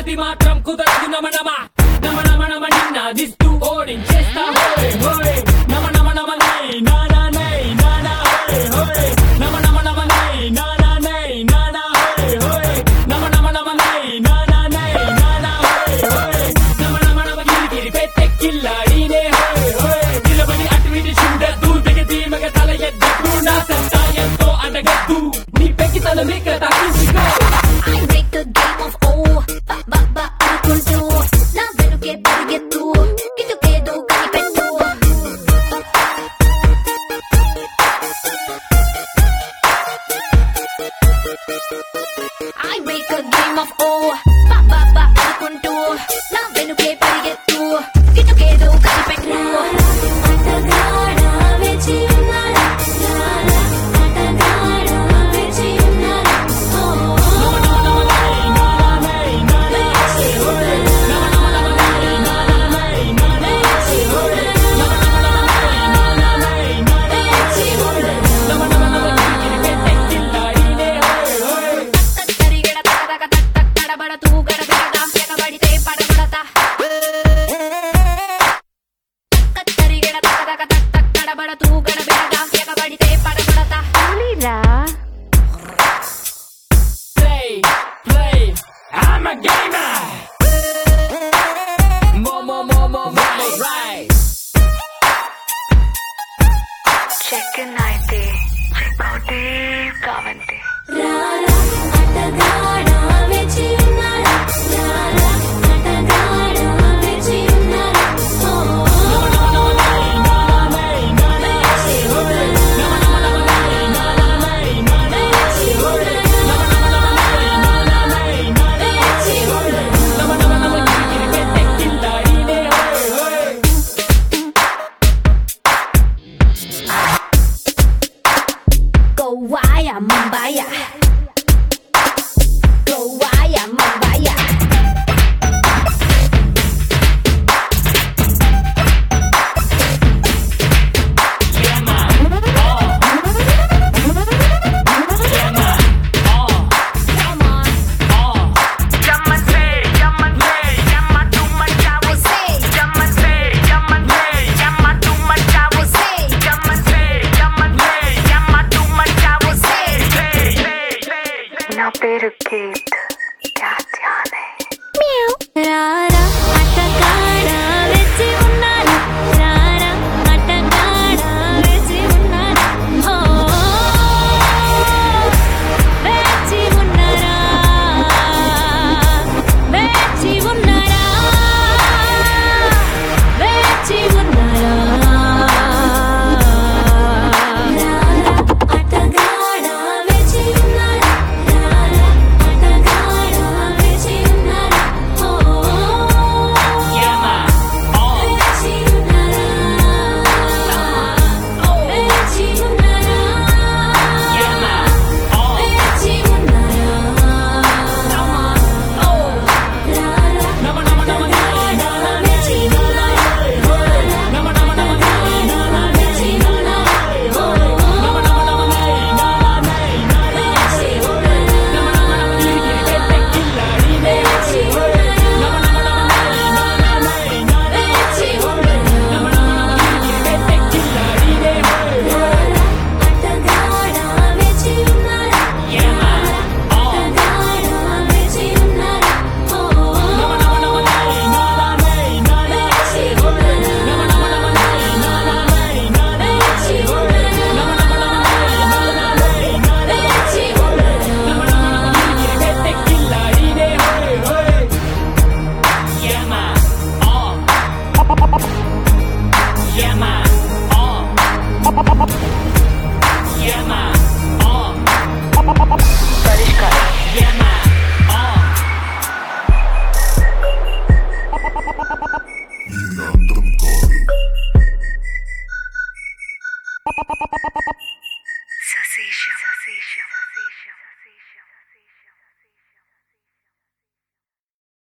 అది మాత్రం కుదరదు నమ నమ నమ నమ నమ నిన్నదిస్తూ ఓడించేస్తా హోయ్ హోయ్ నమ నమ నమ నై నా నా నై నా నా హోయ్ హోయ్ నమ నమ నమ నై నా నా నై నా నా హోయ్ హోయ్ నమ నమ నమ నై నా నా నై నా నా హోయ్ హోయ్ నమ నమ నమ గిరిగిరి పెట్టెక్కిల్లాడినే హోయ్ హోయ్ నిలబడి అటు ఇటు చూడద్దు దిగది మగ తల ఎద్దకు నా సంతాయంతో అడగద్దు నీ పెక్కితనం ఇక్కడ తగ్గించుకో I break the game of oh ba ba ba అనుకుంటూ నా వెనుకే పరిగెత్తు ఇటుకేదో కనిపెట్టు I break a game of oh ba ba ba అనుకుంటూ నా వెనుకే పరిగెత్తు ఇటుకేదో కనిపెట్టు ఆటగాడా వేచి ఉన్నారా రారా ఆటగాడా వేచి ఉన్నారా ఓ తరిగడ తగదగ తక్ తక్ తడబడ తూగడ గడగ ఎగబడితే పడబడత తరిగడ తగదగ తక్ తక్ తడబడ తూగడ బెడగ ఎగబడితే పడబడత Play, play, I'm a gamer. More, more, more, more, more, right. Check అయితే చెక్ అవుతే కావంతే రారా ఆటగాడా వేచి ఉన్నారా రారా ఆటగాడా వేచి ఉన్నారా ఓ Gowaya Mumbai Gowaya Mumbai Come on యమ్మన్సే యమ్మన్సే యమ్మ తుమ్మచావు I say యమ్మన్సే యమ్మన్సే యమ్మ తుమ్మచావు I say యమ్మన్సే యమ్మన్సే యమ్మ తుమ్మచావు I say నా పేరు కేత్ క్యా ధ్యాన్ హై రారా ఆటగాడా వేచి ఉన్నారా రారా ఆటగాడా వేచి ఉన్నారా ఓ వేచి ఉన్నారా వేచి ఉన్నారా వేచి ఉన్నారా రారా ఆటగాడా వేచి ఉన్నారా రారా ఆటగాడా వేచి ఉన్నారా ఓ వేచి ఉన్నారా వేచి ఉన్నారా వేచి ఆటగాడా వేచి ఉన్నారా ఆటగాడా వేచి ఉన్నారా ఓ వేచి పరిష్కారం ససేషం ససేషం